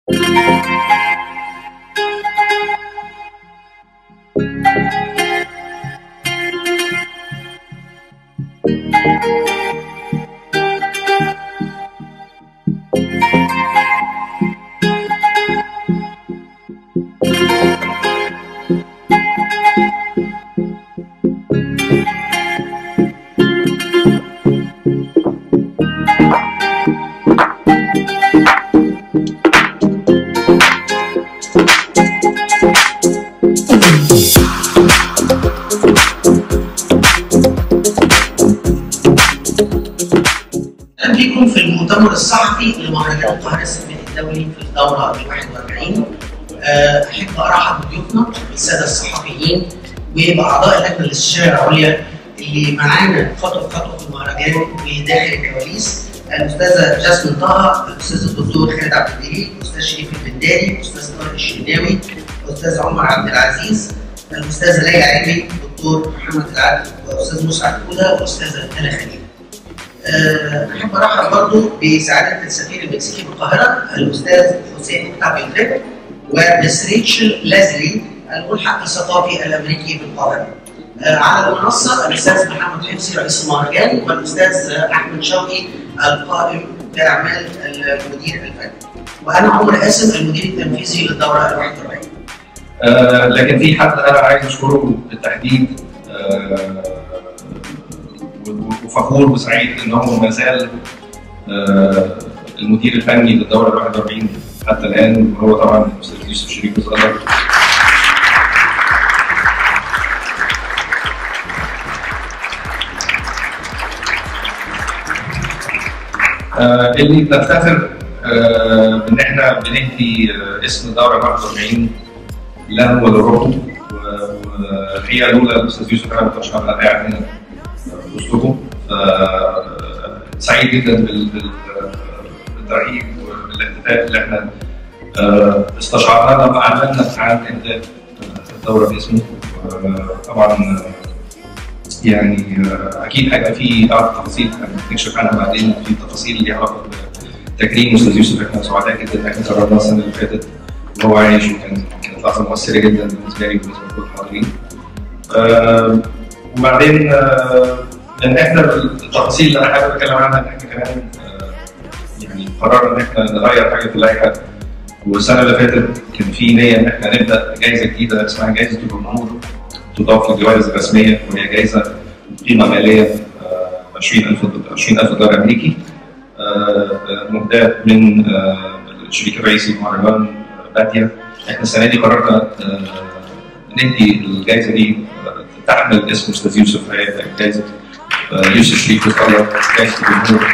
اهلا بكم في المؤتمر الصحفي لمهرجان القاهره السينمائي الدولي في الدوره ال 41 آه، احب ارحب بضيوفنا بالساده الصحفيين وباعضاء اللجنه الاستشاريه العليا اللي معانا خطوه بخطوه في المهرجان وداخل الكواليس الاستاذه جاسمين طه الاستاذ الدكتور خالد عبد الجليل الاستاذ شريف البنداري الاستاذ طارق الشناوي الاستاذ عمر عبد العزيز الاستاذه ليلى علمي الدكتور محمد العدل والاستاذ مسعد كولا والاستاذه هلا خليل آه، احب ارحب برضو بسعاده السفير المكسيكي بالقاهره الاستاذ حسين تابيوتريك ومس ريتشل لازلي الملحق الثقافي الامريكي بالقاهره. آه، على المنصه الاستاذ محمد حفصي رئيس المهرجان والاستاذ احمد شوقي القائم باعمال المدير الفني. وانا عمر قاسم المدير التنفيذي للدوره ال 41. آه، لكن في حد انا عايز اشكره بالتحديد آه، وفخور وسعيد ان هو ما زال آه، المدير الفني للدوره ال 41 حتى الان وهو طبعا الاستاذ يوسف شريف الصدر آه، اللي بنفتخر آه، بان احنا بنهدي آه، اسم الدوره ال 41 له ولروحه والحقيقه لولا الاستاذ يوسف انا ما كنتش هبقى قاعد هنا وسطكم سعيد جدا بال- بال- بالترحيب والاحتفال اللي احنا آه، استشعرناه لما اعلنا عن انتاج الدوره باسمه آه، طبعا آه، يعني آه، اكيد هيبقى في بعض التفاصيل هنكشف عنها بعدين في تفاصيل ليها علاقه بتكريم استاذ يوسف احنا سعداء جدا ان احنا قررناه السنه اللي فاتت وهو عايش وكان كانت لحظه مؤثره جدا بالنسبه لي وبالنسبه لكل الحاضرين. آه، وبعدين آه، من احدى التفاصيل اللي انا حابب اتكلم عنها ان احنا كمان آه، يعني قررنا ان احنا نغير حاجه في اللائحه والسنه اللي فاتت كان في نيه ان احنا نبدا جائزه جديده اسمها جائزه الجمهور تضاف للجوائز الرسميه وهي جائزه قيمه ماليه آه، 20000 20000 دولار امريكي آه، مهداه من آه، الشريك الرئيسي للمهرجان آه، باتيا احنا السنه دي قررنا آه، ندي الجائزه دي آه، تحمل اسم استاذ يوسف هي جائزه آه، يوسف شريف القلعه جائزه الجمهور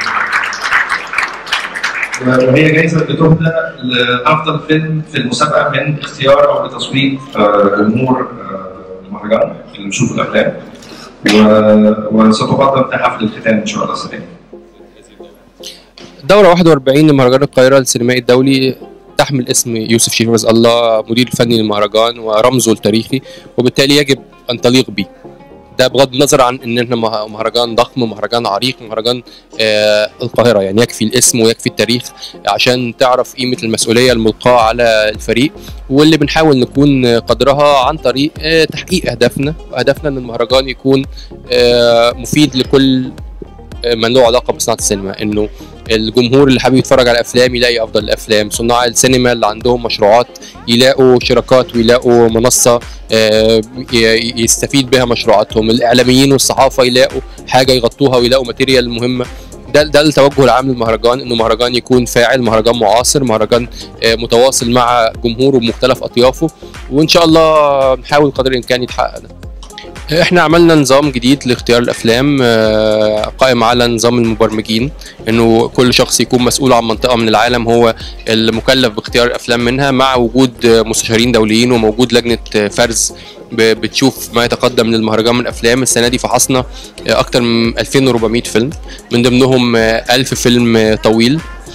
وهي جائزه بتهدى لافضل فيلم في المسابقه من اختيار او بتصويت آه، جمهور آه، المهرجان اللي بيشوفوا الافلام و- وستقدم في حفل الختام ان شاء الله السنه دي. الدورة 41 لمهرجان القاهرة السينمائي الدولي تحمل اسم يوسف شريف رزق الله مدير الفني للمهرجان ورمزه التاريخي وبالتالي يجب أن تليق به ده بغض النظر عن ان احنا مه- مهرجان ضخم مهرجان عريق مهرجان آه القاهره يعني يكفي الاسم ويكفي التاريخ عشان تعرف قيمه المسؤوليه الملقاه على الفريق واللي بنحاول نكون قدرها عن طريق آه تحقيق اهدافنا واهدافنا ان المهرجان يكون آه مفيد لكل آه، من له علاقه بصناعه السينما انه الجمهور اللي حابب يتفرج على افلام يلاقي افضل الافلام صناع السينما اللي عندهم مشروعات يلاقوا شراكات ويلاقوا منصه آه، ي- يستفيد بها مشروعاتهم الاعلاميين والصحافه يلاقوا حاجه يغطوها ويلاقوا ماتيريال مهمه ده ده التوجه العام للمهرجان انه مهرجان يكون فاعل مهرجان معاصر مهرجان آه، متواصل مع جمهوره بمختلف اطيافه وان شاء الله نحاول قدر الامكان يتحقق ده احنا عملنا نظام جديد لاختيار الافلام آه، قائم على نظام المبرمجين انه كل شخص يكون مسؤول عن منطقه من العالم هو المكلف باختيار الافلام منها مع وجود آه، مستشارين دوليين وموجود لجنه آه، فرز ب- بتشوف ما يتقدم للمهرجان من افلام السنه دي فحصنا آه، اكتر من 2400 فيلم من ضمنهم آه، 1000 فيلم آه، طويل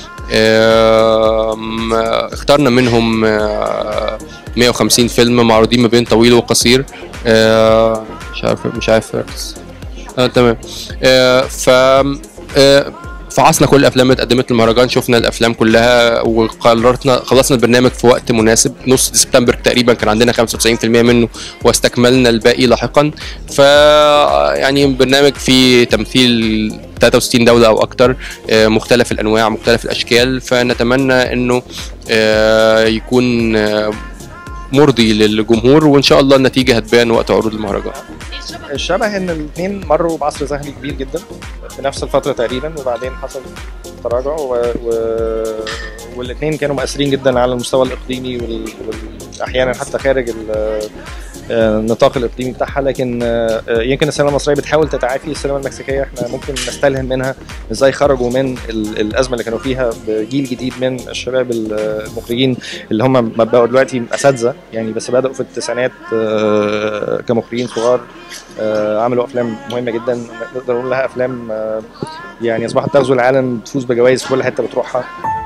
آم، آه، اخترنا منهم آه، 150 فيلم معروضين ما بين طويل وقصير آه، مش عارف مش عارف أركز. اه تمام آه، ف آه، فحصنا كل الافلام اللي اتقدمت للمهرجان شفنا الافلام كلها وقررنا خلصنا البرنامج في وقت مناسب نص سبتمبر تقريبا كان عندنا 95% منه واستكملنا الباقي لاحقا ف يعني برنامج فيه تمثيل 63 دولة أو أكتر آه، مختلف الأنواع مختلف الأشكال فنتمنى إنه آه، يكون آه، مرضي للجمهور وإن شاء الله النتيجة هتبان وقت عروض المهرجان الشبه ان الاثنين مروا بعصر ذهني كبير جدا في نفس الفتره تقريبا وبعدين حصل تراجع و... و... والاثنين كانوا مؤثرين جدا على المستوى الاقليمي وال... واحيانا حتى خارج ال... آه، النطاق الاقليمي بتاعها لكن آه، يمكن السينما المصريه بتحاول تتعافي السينما المكسيكيه احنا ممكن نستلهم منها ازاي خرجوا من ال- الازمه اللي كانوا فيها بجيل جديد من الشباب ال- المخرجين اللي هم بقوا دلوقتي اساتذه يعني بس بداوا في التسعينات آه، كمخرجين صغار آه، عملوا افلام مهمه جدا نقدر نقول لها افلام آه، يعني اصبحت تغزو العالم تفوز بجوائز في كل حته بتروحها